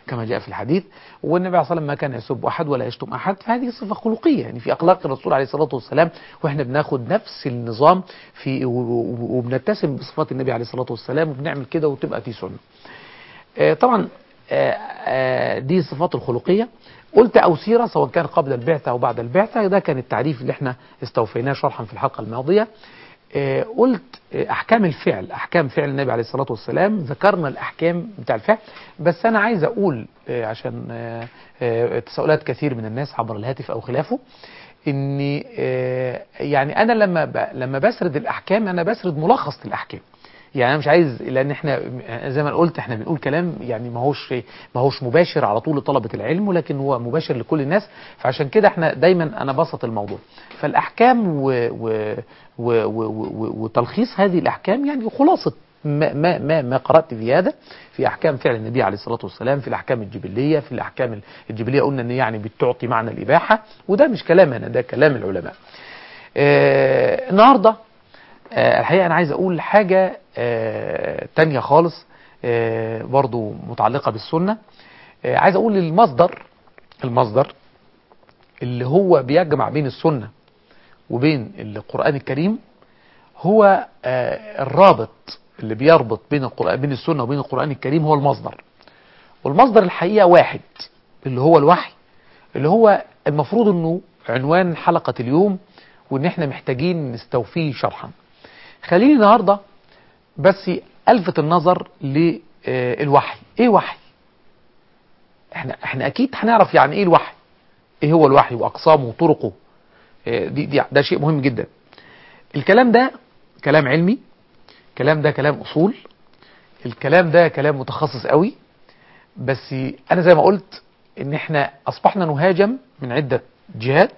كما جاء في الحديث والنبي عليه الصلاة والسلام ما كان يسب أحد ولا يشتم أحد فهذه صفة خلقية يعني في أخلاق الرسول عليه الصلاة والسلام وإحنا بناخد نفس النظام في و- و- وبنتسم بصفات النبي عليه الصلاة والسلام وبنعمل كده وتبقى في سنة آه، طبعا آه، آه، دي الصفات الخلقية قلت أو سيرة سواء كان قبل البعثة أو بعد البعثة ده كان التعريف اللي احنا استوفيناه شرحا في الحلقة الماضية آه، قلت آه، أحكام الفعل أحكام فعل النبي عليه الصلاة والسلام ذكرنا الأحكام بتاع الفعل بس أنا عايز أقول آه، عشان آه، آه، تساؤلات كثير من الناس عبر الهاتف أو خلافه إني آه، يعني أنا لما ب- لما بسرد الأحكام أنا بسرد ملخص للأحكام يعني انا مش عايز لان احنا زي ما قلت احنا بنقول كلام يعني ما هوش ما هوش مباشر على طول لطلبه العلم ولكن هو مباشر لكل الناس فعشان كده احنا دايما انا بسط الموضوع فالاحكام و و و و و وتلخيص هذه الاحكام يعني خلاصه ما ما ما, ما قرات في هذا في احكام فعل النبي عليه الصلاه والسلام في الاحكام الجبليه في الاحكام الجبليه قلنا ان يعني بتعطي معنى الاباحه وده مش كلام انا ده كلام العلماء آه النهارده آه، الحقيقة أنا عايز أقول حاجة آه، تانية خالص آه، برضو متعلقة بالسنة آه، عايز أقول المصدر المصدر اللي هو بيجمع بين السنة وبين القرآن الكريم هو آه، الرابط اللي بيربط بين القرآن بين السنة وبين القرآن الكريم هو المصدر والمصدر الحقيقة واحد اللي هو الوحي اللي هو المفروض انه عنوان حلقة اليوم وان احنا محتاجين نستوفيه شرحا خليني النهاردة بس ألفت النظر للوحي ايه وحي احنا احنا اكيد هنعرف يعني ايه الوحي ايه هو الوحي واقسامه وطرقه إيه دي, دي ده شيء مهم جدا الكلام ده كلام علمي الكلام ده كلام اصول الكلام ده كلام متخصص قوي بس انا زي ما قلت ان احنا اصبحنا نهاجم من عدة جهات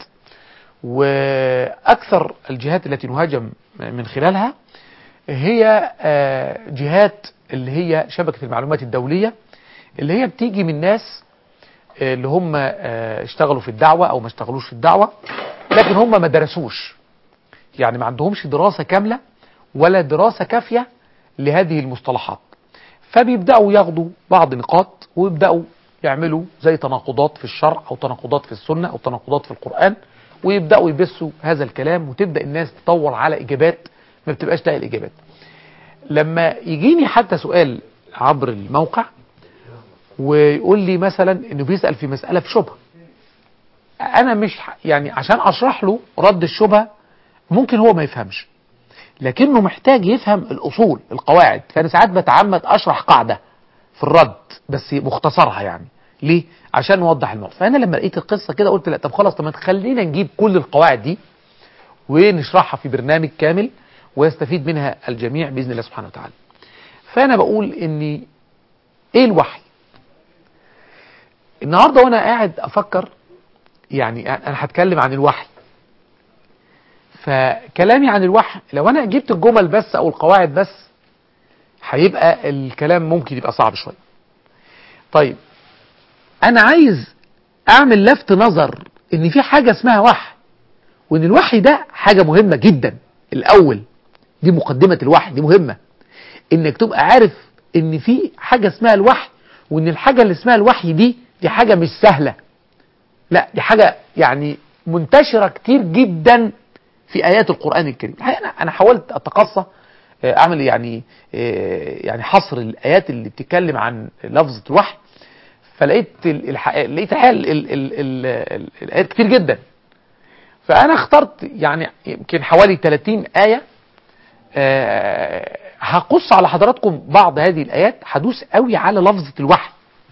واكثر الجهات التي نهاجم من خلالها هي آه، جهات اللي هي شبكة المعلومات الدولية اللي هي بتيجي من ناس آه، اللي هم آه، اشتغلوا في الدعوة او ما اشتغلوش في الدعوة لكن هم ما درسوش يعني ما عندهمش دراسة كاملة ولا دراسة كافية لهذه المصطلحات فبيبدأوا ياخدوا بعض نقاط ويبدأوا يعملوا زي تناقضات في الشرع أو تناقضات في السنة أو تناقضات في القرآن ويبدأوا يبثوا هذا الكلام وتبدأ الناس تدور على إجابات ما بتبقاش لاقي الإجابات لما يجيني حتى سؤال عبر الموقع ويقول لي مثلا انه بيسأل في مسألة في شبهة انا مش ح- يعني عشان اشرح له رد الشبهة ممكن هو ما يفهمش لكنه محتاج يفهم الاصول القواعد فانا ساعات بتعمد اشرح قاعدة في الرد بس مختصرها يعني ليه عشان نوضح الموضوع فانا لما لقيت القصة كده قلت لا طب خلاص طب ما تخلينا نجيب كل القواعد دي ونشرحها في برنامج كامل ويستفيد منها الجميع بإذن الله سبحانه وتعالى فأنا بقول إن إيه الوحي النهاردة وأنا قاعد أفكر يعني أنا هتكلم عن الوحي فكلامي عن الوحي لو أنا جبت الجمل بس أو القواعد بس هيبقى الكلام ممكن يبقى صعب شوية طيب أنا عايز أعمل لفت نظر إن في حاجة اسمها وحي وإن الوحي ده حاجة مهمة جدا الأول دي مقدمة الوحي دي مهمة إنك تبقى عارف إن في حاجة اسمها الوحي وإن الحاجة اللي اسمها الوحي دي دي حاجة مش سهلة لا دي حاجة يعني منتشرة كتير جدا في آيات القرآن الكريم الحقيقة أنا أنا حاولت أتقصى آه، أعمل يعني آه، يعني حصر الآيات اللي بتتكلم عن لفظة الوحي فلقيت ال- الح- لقيت الحقيقة ال- ال- ال- ال- ال- الآيات كتير جدا فأنا اخترت يعني يمكن حوالي 30 آية آه، هقص على حضراتكم بعض هذه الآيات هدوس قوي على لفظة الوحي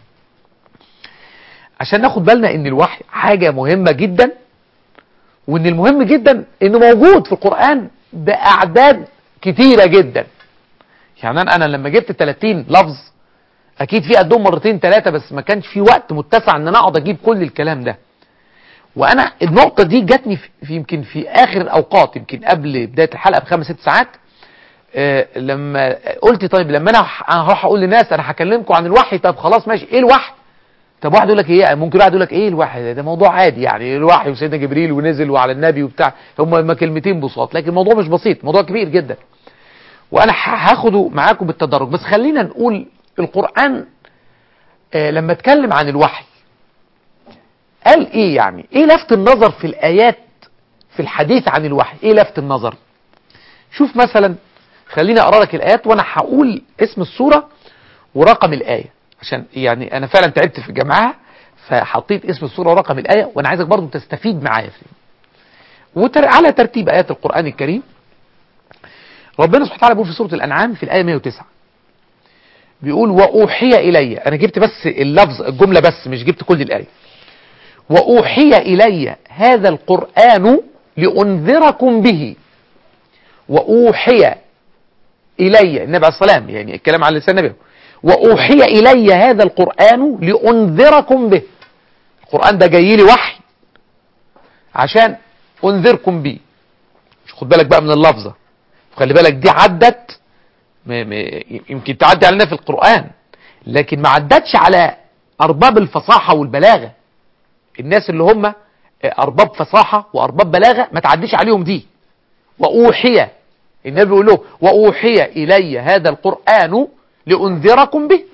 عشان ناخد بالنا ان الوحي حاجة مهمة جدا وان المهم جدا انه موجود في القرآن بأعداد كتيرة جدا يعني انا أنا لما جبت 30 لفظ اكيد في قدهم مرتين ثلاثة بس ما كانش في وقت متسع ان انا اقعد اجيب كل الكلام ده وانا النقطة دي جاتني في في- يمكن في اخر الاوقات يمكن قبل بداية الحلقة بخمس ست ساعات آه، لما قلت طيب لما انا ح- أنا هروح اقول للناس انا هكلمكم عن الوحي طب خلاص ماشي ايه الوحي طب واحد يقول لك ايه ممكن واحد يقول لك ايه الوحي ده, ده موضوع عادي يعني الوحي وسيدنا جبريل ونزل وعلى النبي وبتاع هم ما كلمتين بساط لكن الموضوع مش بسيط موضوع كبير جدا وانا ه- هاخده معاكم بالتدرج بس خلينا نقول القرآن آه لما اتكلم عن الوحي قال ايه يعني ايه لفت النظر في الايات في الحديث عن الوحي ايه لفت النظر شوف مثلا خليني اقرا لك الايات وانا هقول اسم السوره ورقم الايه عشان يعني انا فعلا تعبت في الجماعه فحطيت اسم السوره ورقم الايه وانا عايزك برضو تستفيد معايا فيه وتر... على ترتيب ايات القران الكريم ربنا سبحانه وتعالى بيقول في سوره الانعام في الايه 109 بيقول واوحي الي انا جبت بس اللفظ الجمله بس مش جبت كل الايه واوحي الي هذا القران لانذركم به واوحي الي النبي عليه السلام يعني الكلام على لسان النبي واوحي الي هذا القران لانذركم به القران ده جاي لي وحي عشان انذركم بيه مش خد بالك بقى من اللفظه خلي بالك دي عدت م- م- يمكن تعدي علينا في القرآن لكن ما عدتش على أرباب الفصاحة والبلاغة الناس اللي هم أرباب فصاحة وأرباب بلاغة ما تعديش عليهم دي وأوحي النبي بيقول له وأوحي إلي هذا القرآن لأنذركم به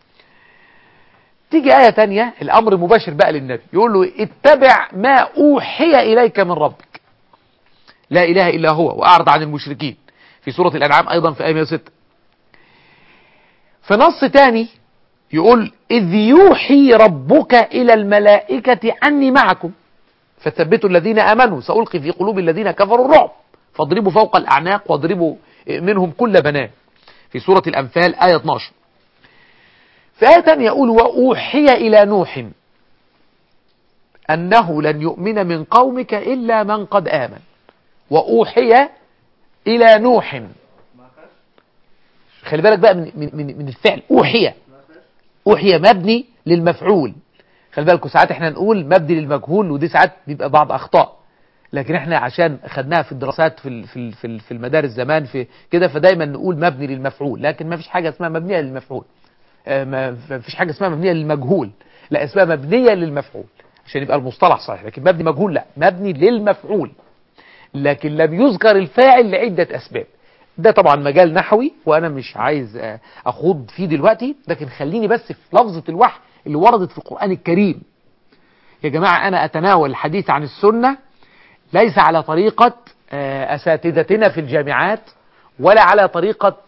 تيجي آية تانية الأمر مباشر بقى للنبي يقول له اتبع ما أوحي إليك من ربك لا إله إلا هو وأعرض عن المشركين في سورة الأنعام أيضا في آية 106 في نص تاني يقول إذ يوحي ربك إلى الملائكة أني معكم فثبتوا الذين آمنوا سألقي في قلوب الذين كفروا الرعب فاضربوا فوق الأعناق واضربوا منهم كل بنان في سورة الأنفال آية 12 في آية تانية يقول وأوحي إلى نوح أنه لن يؤمن من قومك إلا من قد آمن وأوحي إلى نوح خلي بالك بقى من, من, من الفعل أوحي أوحي مبني للمفعول خلي بالكم ساعات احنا نقول مبني للمجهول ودي ساعات بيبقى بعض أخطاء لكن احنا عشان خدناها في الدراسات في في في, في المدارس زمان في كده فدايما نقول مبني للمفعول لكن ما فيش حاجة اسمها مبنية للمفعول اه ما فيش حاجة اسمها مبنية للمجهول لا اسمها مبنية للمفعول عشان يبقى المصطلح صحيح لكن مبني مجهول لا مبني للمفعول لكن لم يذكر الفاعل لعدة أسباب ده طبعا مجال نحوي وأنا مش عايز أخوض فيه دلوقتي لكن خليني بس في لفظة الوحي اللي وردت في القرآن الكريم يا جماعة أنا أتناول الحديث عن السنة ليس على طريقة أساتذتنا في الجامعات ولا على طريقة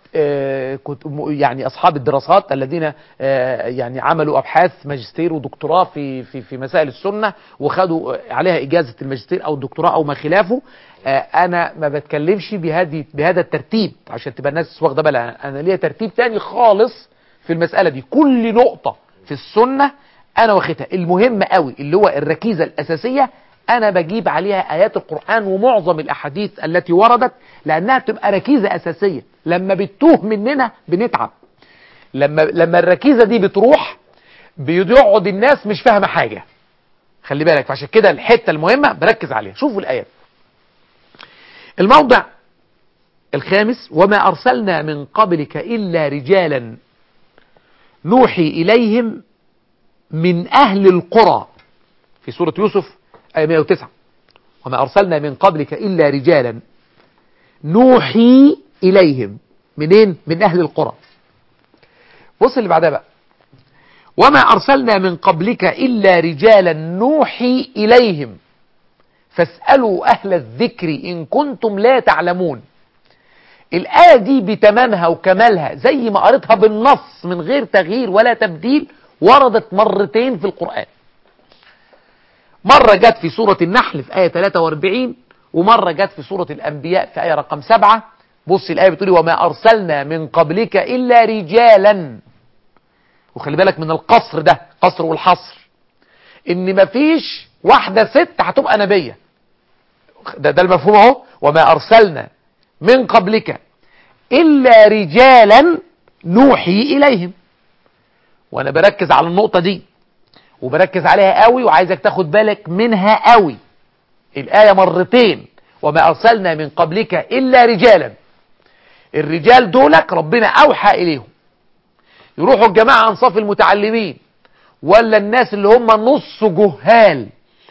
يعني أصحاب الدراسات الذين يعني عملوا أبحاث ماجستير ودكتوراه في في في مسائل السنة وخدوا عليها إجازة الماجستير أو الدكتوراه أو ما خلافه أنا ما بتكلمش بهذه بهذا الترتيب عشان تبقى الناس واخدة بالها أنا ليا ترتيب تاني خالص في المسألة دي كل نقطة في السنة أنا واخدها المهم قوي اللي هو الركيزة الأساسية أنا بجيب عليها آيات القرآن ومعظم الأحاديث التي وردت لأنها بتبقى ركيزة أساسية لما بتتوه مننا بنتعب لما لما الركيزة دي بتروح بيقعد الناس مش فاهمة حاجة خلي بالك فعشان كده الحتة المهمة بركز عليها شوفوا الآيات الموضع الخامس وما أرسلنا من قبلك إلا رجالا نوحي إليهم من أهل القرى في سورة يوسف آية 109 وما أرسلنا من قبلك إلا رجالا نوحي إليهم منين من أهل القرى بص اللي بعدها بقى وما أرسلنا من قبلك إلا رجالا نوحي إليهم فاسألوا أهل الذكر إن كنتم لا تعلمون الآية دي بتمامها وكمالها زي ما قريتها بالنص من غير تغيير ولا تبديل وردت مرتين في القرآن مرة جت في سورة النحل في آية 43 ومرة جت في سورة الأنبياء في آية رقم 7 بص الآية بتقولي وما أرسلنا من قبلك إلا رجالا وخلي بالك من القصر ده قصر والحصر إن مفيش واحدة ست هتبقى نبية ده, ده المفهوم اهو وما أرسلنا من قبلك إلا رجالا نوحي إليهم وأنا بركز على النقطة دي وبركز عليها قوي وعايزك تاخد بالك منها قوي الآية مرتين وما أرسلنا من قبلك إلا رجالا الرجال دولك ربنا أوحى إليهم يروحوا الجماعة أنصاف المتعلمين ولا الناس اللي هم نص جهال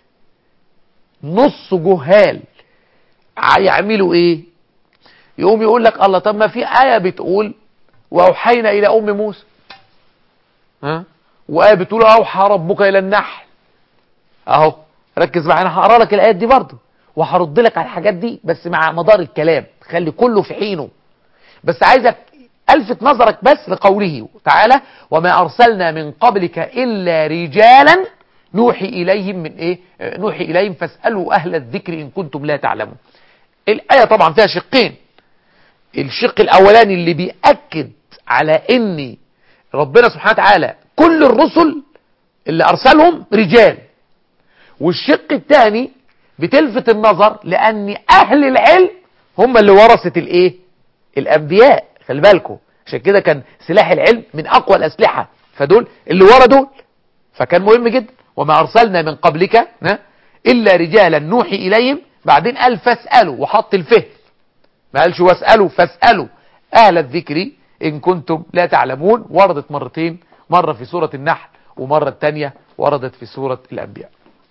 نص جهال يعملوا ايه يقوم يقول لك الله طب ما في آية بتقول وأوحينا إلى أم موسى ها وآية بتقول أوحى ربك إلى النحل أهو ركز معايا أنا هقرا لك الآيات دي برضه وهرد لك على الحاجات دي بس مع مدار الكلام خلي كله في حينه بس عايزك ألفت نظرك بس لقوله تعالى وما أرسلنا من قبلك إلا رجالا نوحي إليهم من إيه آه، نوحي إليهم فاسألوا أهل الذكر إن كنتم لا تعلمون الآية طبعا فيها شقين الشق الأولاني اللي بيأكد على إن ربنا سبحانه وتعالى كل الرسل اللي أرسلهم رجال والشق الثاني بتلفت النظر لأن أهل العلم هم اللي ورثت الإيه الأنبياء خلي بالكم عشان كده كان سلاح العلم من أقوى الأسلحة فدول اللي ورا دول فكان مهم جدا وما أرسلنا من قبلك ها، إلا رجالا نوحي إليهم بعدين قال فاسألوا وحط الفهم ما قالش واسألوا فاسألوا أهل الذكر إن كنتم لا تعلمون وردت مرتين مرة في سورة النحل ومرة الثانية وردت في سورة الأنبياء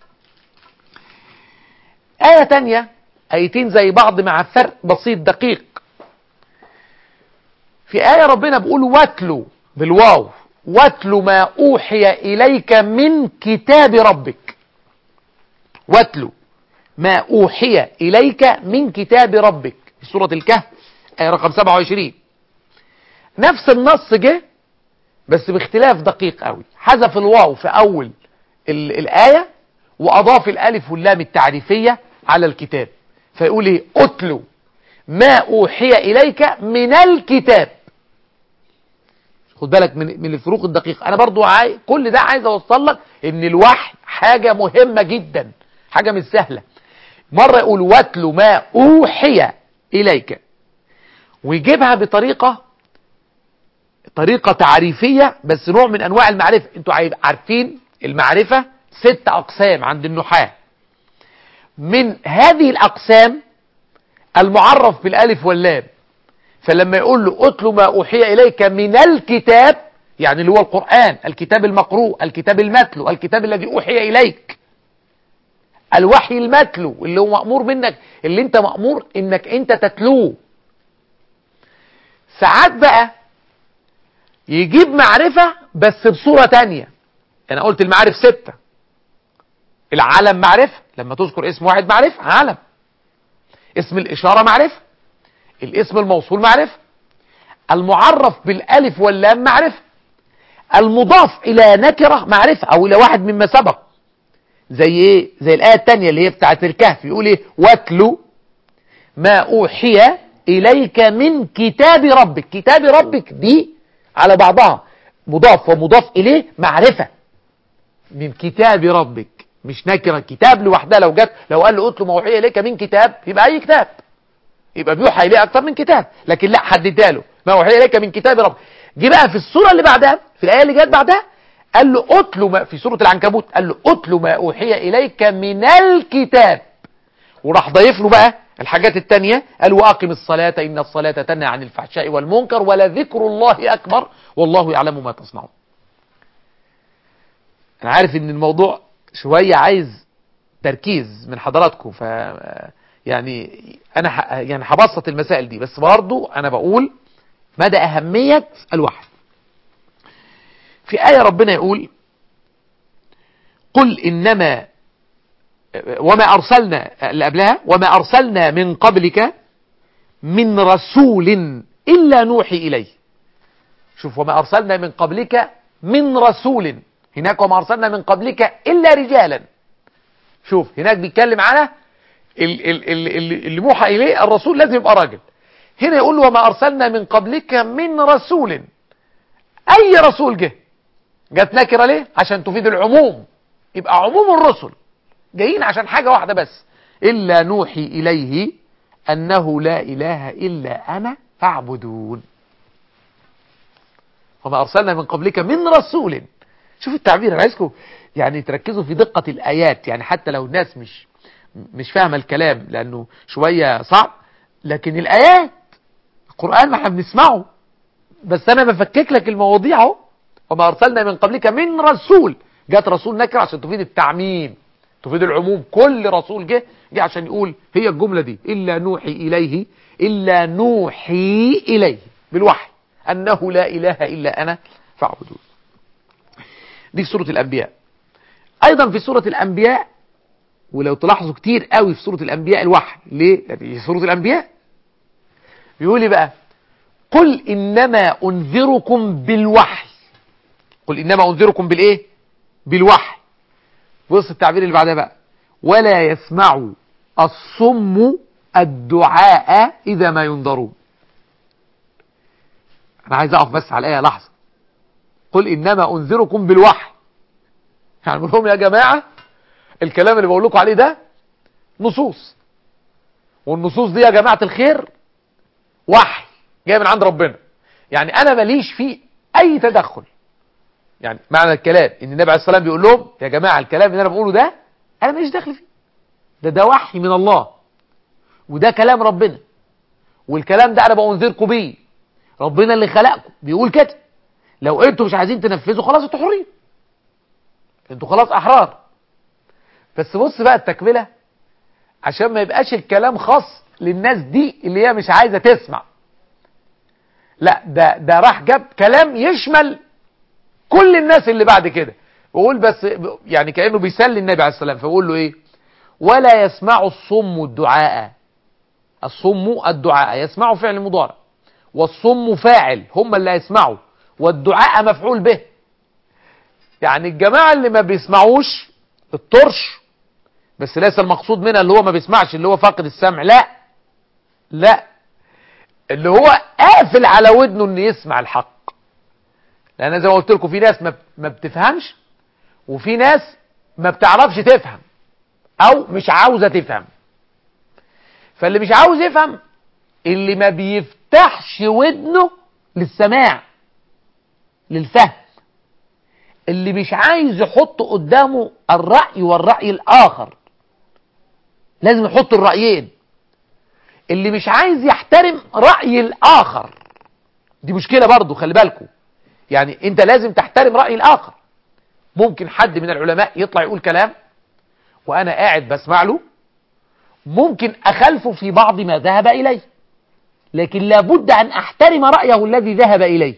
آية تانية آيتين زي بعض مع فرق بسيط دقيق في آية ربنا بيقول واتلو بالواو واتلو ما أوحي إليك من كتاب ربك واتلو ما أوحي إليك من كتاب ربك في سورة الكهف آية رقم 27 نفس النص جه بس باختلاف دقيق قوي حذف الواو في أول ال- الآية وأضاف الألف واللام التعريفية على الكتاب فيقول إيه أتلو ما أوحي إليك من الكتاب خد بالك من من الفروق الدقيقة أنا برضو عاي... كل ده عايز أوصل لك إن الوحي حاجة مهمة جدا حاجة مش سهلة مرة يقول واتلو ما أوحي إليك ويجيبها بطريقة طريقة تعريفية بس نوع من أنواع المعرفة انتوا عايب- عارفين المعرفة ست أقسام عند النحاة من هذه الأقسام المعرف بالألف واللام فلما يقول له اتلو ما أوحي إليك من الكتاب يعني اللي هو القرآن الكتاب المقروء الكتاب المتلو الكتاب الذي أوحي إليك الوحي المتلو اللي هو مأمور منك اللي انت مأمور انك انت تتلوه ساعات بقى يجيب معرفة بس بصورة تانية انا قلت المعارف ستة العلم معرفة لما تذكر اسم واحد معرفة علم اسم الإشارة معرفة الاسم الموصول معرفة المعرف بالالف واللام معرفة المضاف الى نكرة معرفة او الى واحد مما سبق زي ايه زي الآية التانية اللي هي بتاعت الكهف يقول ايه واتلو ما اوحي اليك من كتاب ربك كتاب ربك دي على بعضها مضاف ومضاف اليه معرفة من كتاب ربك مش نكرة كتاب لوحدها لو جت لو قال له اتلو ما اوحي اليك من كتاب يبقى اي كتاب يبقى بيوحى اليه اكتر من كتاب لكن لا حددها له ما اوحي اليك من كتاب ربك جه بقى في السوره اللي بعدها في الايه اللي جت بعدها قال له اتلو ما في سوره العنكبوت قال له اتلو ما اوحي اليك من الكتاب وراح ضايف له بقى الحاجات التانية قال واقم الصلاة ان الصلاة تنهى عن الفحشاء والمنكر ولذكر الله اكبر والله يعلم ما تصنعون انا عارف ان الموضوع شوية عايز تركيز من حضراتكم ف يعني انا ح... يعني هبسط المسائل دي بس برضو انا بقول مدى اهمية الوحي في آية ربنا يقول قل إنما وما أرسلنا اللي قبلها وما أرسلنا من قبلك من رسول إلا نوحي إليه شوف وما أرسلنا من قبلك من رسول هناك وما أرسلنا من قبلك إلا رجالا شوف هناك بيتكلم على ال- ال- ال- ال- اللي موحى إليه الرسول لازم يبقى راجل هنا يقول له وما أرسلنا من قبلك من رسول أي رسول جه جت نكرة ليه عشان تفيد العموم يبقى عموم الرسل جايين عشان حاجة واحدة بس إلا نوحي إليه أنه لا إله إلا أنا فاعبدون وما أرسلنا من قبلك من رسول شوف التعبير أنا عايزكم يعني تركزوا في دقة الآيات يعني حتى لو الناس مش مش فاهمة الكلام لأنه شوية صعب لكن الآيات القرآن ما احنا بنسمعه بس أنا بفكك لك المواضيع اهو وما أرسلنا من قبلك من رسول جت رسول نكرة عشان تفيد التعميم تفيد العموم كل رسول جه جه عشان يقول هي الجملة دي إلا نوحي إليه إلا نوحي إليه بالوحي أنه لا إله إلا أنا فاعبدون دي في سورة الأنبياء أيضا في سورة الأنبياء ولو تلاحظوا كتير قوي في سورة الأنبياء الوحي ليه؟ لأن في سورة الأنبياء بيقول لي بقى قل إنما أنذركم بالوحي قل إنما أنذركم بالإيه؟ بالوحي بص التعبير اللي بعدها بقى ولا يسمع الصم الدعاء إذا ما ينظرون أنا عايز أقف بس على الآية لحظة قل إنما أنذركم بالوحي يعني بقول لهم يا جماعة الكلام اللي بقول لكم عليه ده نصوص والنصوص دي يا جماعة الخير وحي جاي من عند ربنا يعني أنا ماليش فيه أي تدخل يعني معنى الكلام ان النبي عليه الصلاه والسلام بيقول لهم يا جماعه الكلام اللي انا بقوله ده انا ماليش دخل فيه ده ده وحي من الله وده كلام ربنا والكلام ده انا بأنذركم بيه ربنا اللي خلقكم بيقول كده لو انتوا مش عايزين تنفذوا خلاص انتوا حرين انتوا خلاص احرار بس بص بقى التكمله عشان ما يبقاش الكلام خاص للناس دي اللي هي مش عايزه تسمع لا ده ده راح جاب كلام يشمل كل الناس اللي بعد كده بقول بس يعني كأنه بيسلي النبي عليه السلام فبقول له ايه ولا يسمع الصم الدعاء الصم الدعاء يسمع فعل مضارع والصم فاعل هم اللي يسمعوا والدعاء مفعول به يعني الجماعة اللي ما بيسمعوش الطرش بس ليس المقصود منها اللي هو ما بيسمعش اللي هو فاقد السمع لا لا اللي هو قافل على ودنه انه يسمع الحق لان زي ما قلت لكم في ناس ما بتفهمش وفي ناس ما بتعرفش تفهم او مش عاوزة تفهم فاللي مش عاوز يفهم اللي ما بيفتحش ودنه للسماع للفهم اللي مش عايز يحط قدامه الرأي والرأي الآخر لازم يحط الرأيين اللي مش عايز يحترم رأي الآخر دي مشكلة برضو خلي بالكم يعني انت لازم تحترم رأي الآخر ممكن حد من العلماء يطلع يقول كلام وأنا قاعد بسمع له ممكن أخلفه في بعض ما ذهب إليه لكن لابد أن أحترم رأيه الذي ذهب إليه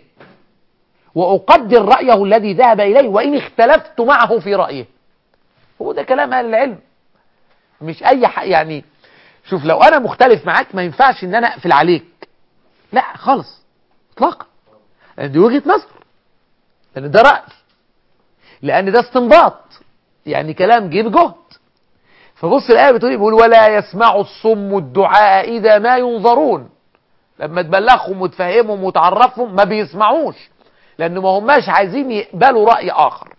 وأقدر رأيه الذي ذهب إليه وإن اختلفت معه في رأيه هو ده كلام أهل العلم مش أي حق يعني شوف لو أنا مختلف معاك ما ينفعش إن أنا أقفل عليك لا خالص اطلاقا دي وجهة نظر لأن ده رأي لأن ده استنباط يعني كلام جه بجهد فبص الآية بتقول بيقول ولا يسمع الصم الدعاء إذا ما ينظرون لما تبلغهم وتفهمهم وتعرفهم ما بيسمعوش لأن ما هماش عايزين يقبلوا رأي آخر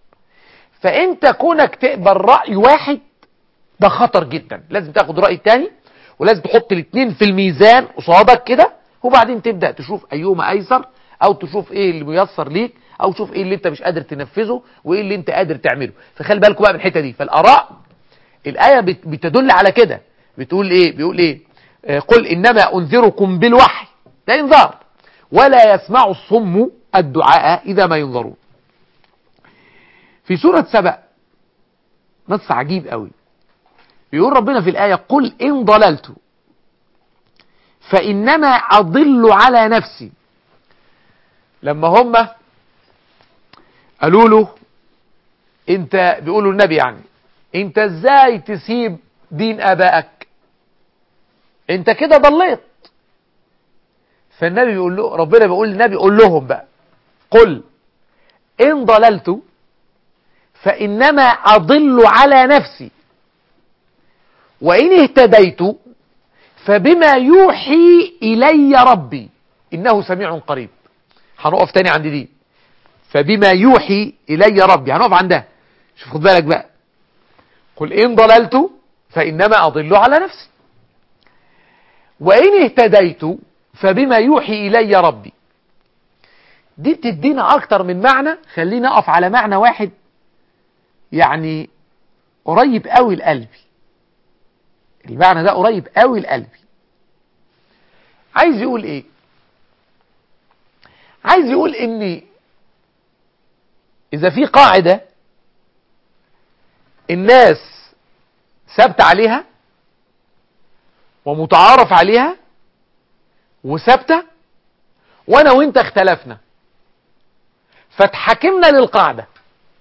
فأنت كونك تقبل رأي واحد ده خطر جدا لازم تاخد رأي تاني ولازم تحط الاثنين في الميزان قصادك كده وبعدين تبدأ تشوف أيهما أيسر أو تشوف إيه اللي ميسر ليك أو تشوف إيه اللي أنت مش قادر تنفذه وإيه اللي أنت قادر تعمله فخلي بالكم بقى من الحتة دي فالآراء الآية بتدل على كده بتقول إيه بيقول إيه آه قل إنما أنذركم بالوحي ده إنذار ولا يسمع الصم الدعاء إذا ما ينظرون في سورة سبأ نص عجيب قوي بيقول ربنا في الآية قل إن ضللت فإنما أضل على نفسي لما هم قالوا له انت بيقولوا النبي يعني انت ازاي تسيب دين ابائك انت كده ضليت فالنبي بيقول له ربنا بيقول للنبي قول لهم بقى قل ان ضللت فانما اضل على نفسي وان اهتديت فبما يوحي الي ربي انه سميع قريب هنقف تاني عند دي فبما يوحي الي ربي هنقف عندها شوف خد بالك بقى قل إن ضللت فإنما أضل على نفسي وإن اهتديت فبما يوحي إلي ربي دي بتدينا أكتر من معنى خلينا أقف على معنى واحد يعني قريب قوي لقلبي المعنى ده قريب قوي لقلبي عايز يقول ايه عايز يقول ان اذا في قاعده الناس ثابت عليها ومتعارف عليها وثابتة وانا وانت اختلفنا فاتحكمنا للقاعدة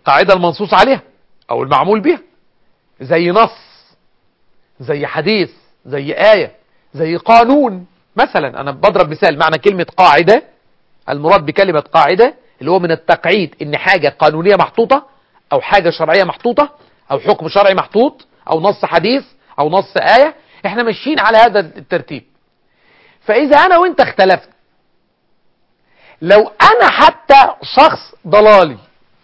القاعدة المنصوص عليها او المعمول بها زي نص زي حديث زي آية زي قانون مثلا انا بضرب مثال معنى كلمة قاعدة المراد بكلمة قاعدة اللي هو من التقعيد ان حاجة قانونية محطوطة او حاجة شرعية محطوطة او حكم شرعي محطوط او نص حديث او نص آية احنا ماشيين على هذا الترتيب فاذا انا وانت اختلفنا لو انا حتى شخص ضلالي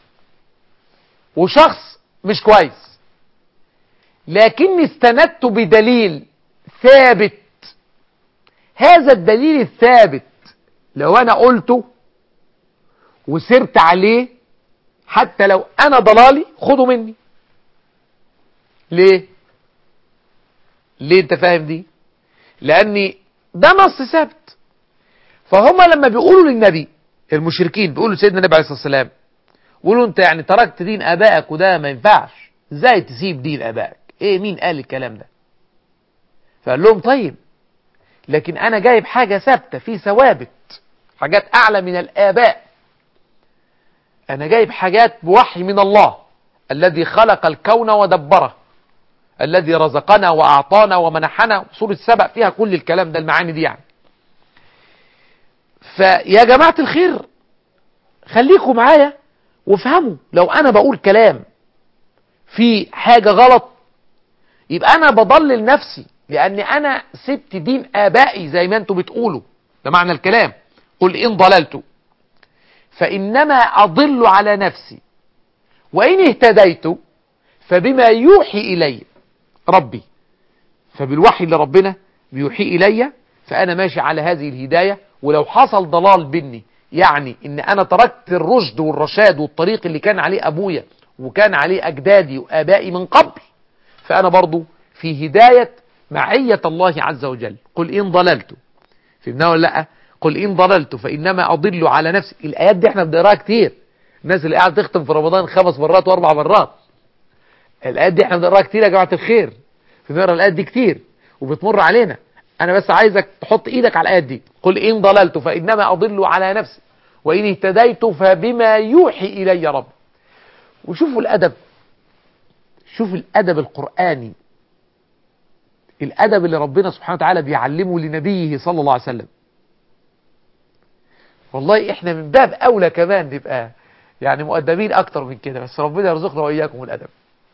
وشخص مش كويس لكني استندت بدليل ثابت هذا الدليل الثابت لو انا قلته وسرت عليه حتى لو انا ضلالي خده مني ليه ليه انت فاهم دي لاني ده نص ثابت فهم لما بيقولوا للنبي المشركين بيقولوا سيدنا النبي عليه الصلاه والسلام بيقولوا انت يعني تركت دين ابائك وده ما ينفعش ازاي تسيب دين ابائك ايه مين قال الكلام ده فقال لهم طيب لكن انا جايب حاجة ثابتة في ثوابت حاجات اعلى من الاباء انا جايب حاجات بوحي من الله الذي خلق الكون ودبره الذي رزقنا واعطانا ومنحنا سورة السبع فيها كل الكلام ده المعاني دي يعني فيا جماعة الخير خليكم معايا وافهموا لو انا بقول كلام في حاجة غلط يبقى انا بضلل نفسي لان انا سبت دين ابائي زي ما انتم بتقولوا ده معنى الكلام قل ان ضللت فانما اضل على نفسي وان اهتديت فبما يوحي الي ربي فبالوحي اللي ربنا بيوحي الي فانا ماشي على هذه الهداية ولو حصل ضلال بيني يعني ان انا تركت الرشد والرشاد والطريق اللي كان عليه ابويا وكان عليه اجدادي وابائي من قبل فانا برضو في هداية معية الله عز وجل قل إن ضللت فهمناها ولا لا قل إن ضللت فإنما أضل على نفسي الآيات دي احنا بنقراها كتير الناس اللي قاعد تختم في رمضان خمس مرات واربع مرات الآيات دي احنا بنقراها كتير يا جماعة الخير بنقرا الآيات دي كتير وبتمر علينا أنا بس عايزك تحط إيدك على الآيات دي قل إن ضللت فإنما أضل على نفسي وإن اهتديت فبما يوحي إلي رب وشوفوا الأدب شوف الأدب القرآني الأدب اللي ربنا سبحانه وتعالى بيعلمه لنبيه صلى الله عليه وسلم والله احنا من باب أولى كمان نبقى يعني مؤدبين أكتر من كده بس ربنا يرزقنا وإياكم الأدب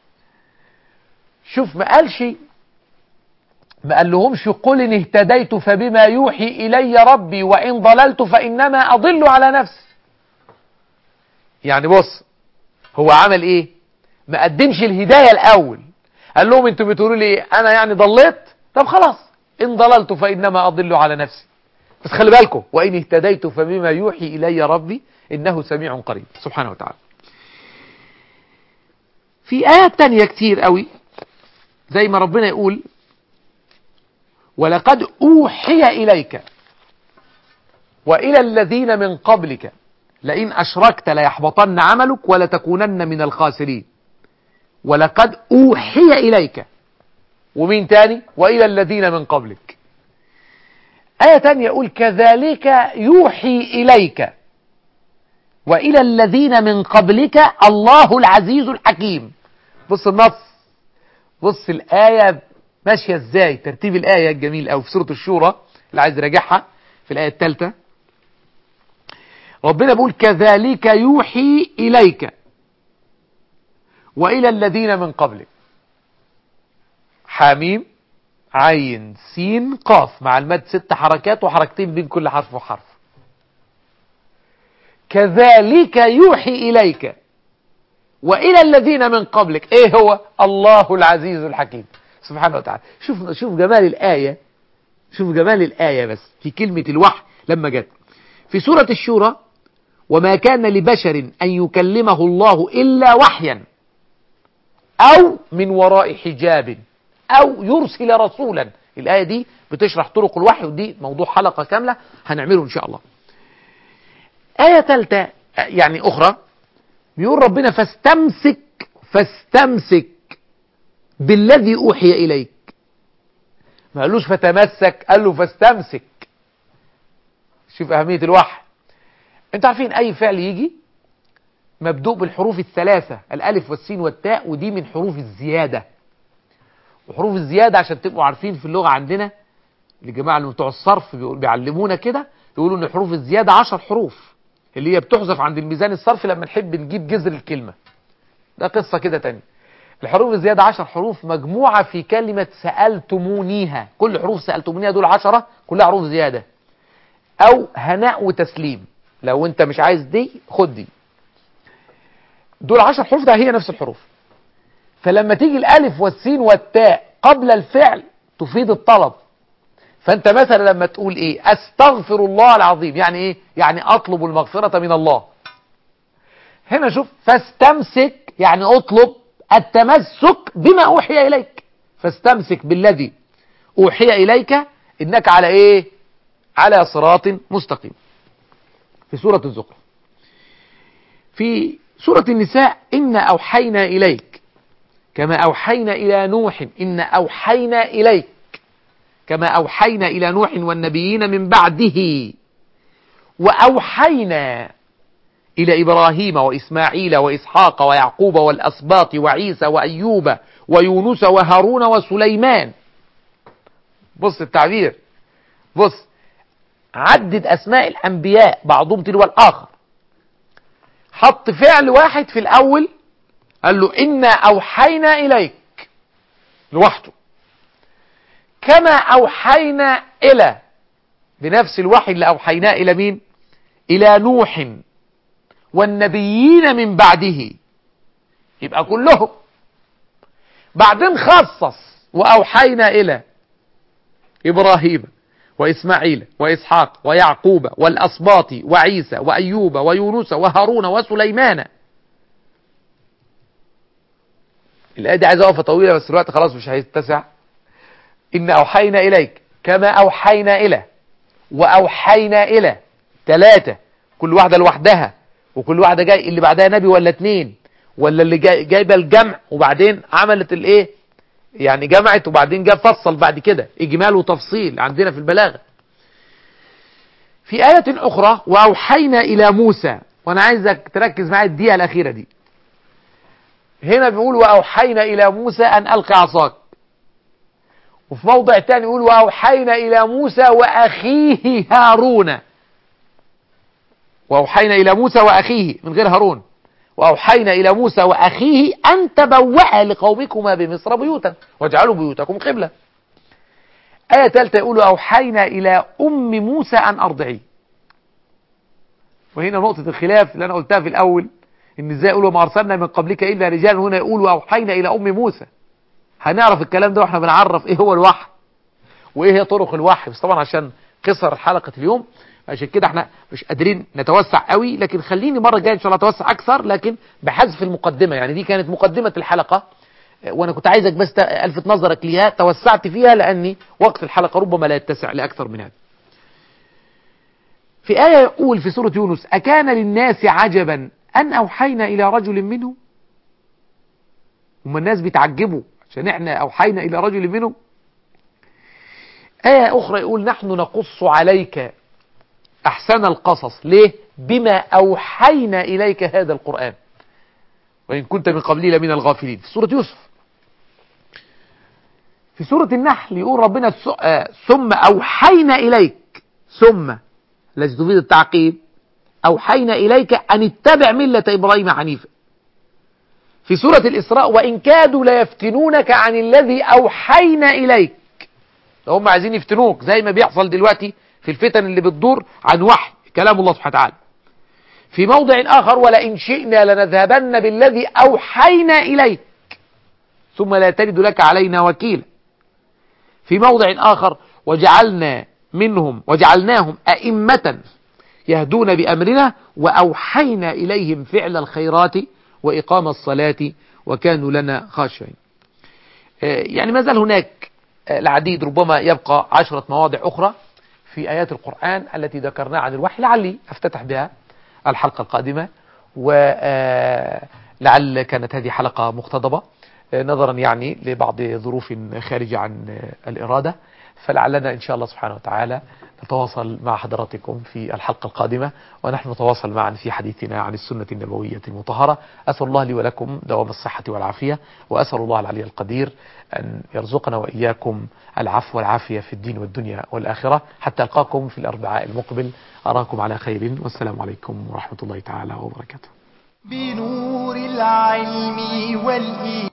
شوف ما قالش ما قال لهمش قل إن اهتديت فبما يوحي إلي ربي وإن ضللت فإنما أضل على نفسي يعني بص هو عمل إيه ما قدمش الهداية الأول قال لهم انتوا بتقولوا لي انا يعني ضليت طب خلاص ان ضللت فانما اضل على نفسي بس خلي بالكم وان اهتديت فبما يوحي الي ربي انه سميع قريب سبحانه وتعالى في ايات تانية كتير قوي زي ما ربنا يقول ولقد اوحي اليك والى الذين من قبلك لئن اشركت ليحبطن عملك ولتكونن من الخاسرين ولقد أوحي إليك ومين تاني وإلى الذين من قبلك آية تانية يقول كذلك يوحي إليك وإلى الذين من قبلك الله العزيز الحكيم بص النص بص الآية ماشية ازاي ترتيب الآية الجميل أو في سورة الشورى اللي عايز يراجعها في الآية الثالثة ربنا بيقول كذلك يوحي إليك وإلى الذين من قبلك حاميم عين سين قاف مع المد ست حركات وحركتين بين كل حرف وحرف كذلك يوحي إليك وإلى الذين من قبلك إيه هو الله العزيز الحكيم سبحانه وتعالى شوف شوف جمال الآية شوف جمال الآية بس في كلمة الوحي لما جت في سورة الشورى وما كان لبشر أن يكلمه الله إلا وحيا أو من وراء حجاب أو يرسل رسولا الآية دي بتشرح طرق الوحي ودي موضوع حلقة كاملة هنعمله إن شاء الله آية ثالثة يعني أخرى بيقول ربنا فاستمسك فاستمسك بالذي أوحي إليك ما قالوش فتمسك قال له فاستمسك شوف أهمية الوحي انتوا عارفين أي فعل يجي مبدوء بالحروف الثلاثة الألف والسين والتاء ودي من حروف الزيادة وحروف الزيادة عشان تبقوا عارفين في اللغة عندنا الجماعة اللي بتوع الصرف بيعلمونا كده يقولوا ان حروف الزيادة عشر حروف اللي هي بتحذف عند الميزان الصرفي لما نحب نجيب جذر الكلمة ده قصة كده تاني الحروف الزيادة عشر حروف مجموعة في كلمة سألتمونيها كل حروف سألتمونيها دول عشرة كلها حروف زيادة او هناء وتسليم لو انت مش عايز دي خد دي دول عشر حروف ده هي نفس الحروف فلما تيجي الالف والسين والتاء قبل الفعل تفيد الطلب فانت مثلا لما تقول ايه استغفر الله العظيم يعني ايه يعني اطلب المغفرة من الله هنا شوف فاستمسك يعني اطلب التمسك بما اوحي اليك فاستمسك بالذي اوحي اليك انك على ايه على صراط مستقيم في سورة الزخرف في سورة النساء إن أوحينا إليك كما أوحينا إلى نوح إن أوحينا إليك كما أوحينا إلى نوح والنبيين من بعده وأوحينا إلى إبراهيم وإسماعيل وإسحاق ويعقوب والأسباط وعيسى وأيوب ويونس وهارون وسليمان بص التعبير بص عدد أسماء الأنبياء بعضهم تلو الآخر حط فعل واحد في الأول قال له إنا أوحينا إليك لوحده كما أوحينا إلى بنفس الوحي اللي أوحيناه إلى مين إلى نوح والنبيين من بعده يبقى كلهم بعدين خصص وأوحينا إلى إبراهيم وإسماعيل وإسحاق ويعقوب والأسباط وعيسى وأيوب ويونس وهارون وسليمان الآية دي عايزة وقفة طويلة بس الوقت خلاص مش هيتسع إن أوحينا إليك كما أوحينا إلى وأوحينا إلى ثلاثة كل واحدة لوحدها وكل واحدة جاي اللي بعدها نبي ولا اتنين ولا اللي جاي جايبه الجمع وبعدين عملت الايه يعني جمعت وبعدين جاب فصل بعد كده اجمال وتفصيل عندنا في البلاغه في آية أخرى وأوحينا إلى موسى وأنا عايزك تركز معايا الدقيقة الأخيرة دي هنا بيقول وأوحينا إلى موسى أن ألقي عصاك وفي موضع تاني يقول وأوحينا إلى موسى وأخيه هارون وأوحينا إلى موسى وأخيه من غير هارون وأوحينا إلى موسى وأخيه أن تبوأ لقومكما بمصر بيوتا واجعلوا بيوتكم قبلة آية ثالثة يقول أوحينا إلى أم موسى أن أرضعيه وهنا نقطة الخلاف اللي أنا قلتها في الأول إن إزاي يقولوا ما أرسلنا من قبلك إلا رجال هنا يقولوا أوحينا إلى أم موسى هنعرف الكلام ده واحنا بنعرف إيه هو الوحي وإيه هي طرق الوحي بس طبعا عشان قصر حلقة اليوم عشان كده احنا مش قادرين نتوسع قوي لكن خليني مرة جاية ان شاء الله اتوسع اكثر لكن بحذف المقدمة يعني دي كانت مقدمة الحلقة وانا كنت عايزك بس الفت نظرك ليها توسعت فيها لاني وقت الحلقة ربما لا يتسع لاكثر من هذا في آية يقول في سورة يونس أكان للناس عجبا أن أوحينا إلى رجل منهم هم الناس بيتعجبوا عشان احنا أوحينا إلى رجل منهم آية أخرى يقول نحن نقص عليك أحسن القصص ليه بما أوحينا إليك هذا القرآن وإن كنت من قبلي لمن الغافلين في سورة يوسف في سورة النحل يقول ربنا ثم أوحينا إليك ثم التي تفيد التعقيب أوحينا إليك أن اتبع ملة إبراهيم حنيفا في سورة الإسراء وإن كادوا ليفتنونك عن الذي أوحينا إليك هم عايزين يفتنوك زي ما بيحصل دلوقتي في الفتن اللي بتدور عن وحي كلام الله سبحانه وتعالى في موضع آخر ولئن شئنا لنذهبن بالذي أوحينا إليك ثم لا تجد لك علينا وكيلا في موضع آخر وجعلنا منهم وجعلناهم أئمة يهدون بأمرنا وأوحينا إليهم فعل الخيرات وإقام الصلاة وكانوا لنا خاشعين يعني ما زال هناك العديد ربما يبقى عشرة مواضع أخرى في آيات القرآن التي ذكرناها عن الوحي لعلي أفتتح بها الحلقة القادمة ولعل كانت هذه حلقة مقتضبة نظرا يعني لبعض ظروف خارجة عن الإرادة فلعلنا إن شاء الله سبحانه وتعالى نتواصل مع حضراتكم في الحلقة القادمة ونحن نتواصل معا في حديثنا عن السنة النبوية المطهرة أسأل الله لي ولكم دوام الصحة والعافية وأسأل الله العلي القدير أن يرزقنا وإياكم العفو والعافية في الدين والدنيا والآخرة حتى ألقاكم في الأربعاء المقبل أراكم على خير والسلام عليكم ورحمة الله تعالى وبركاته بنور العلم والإيمان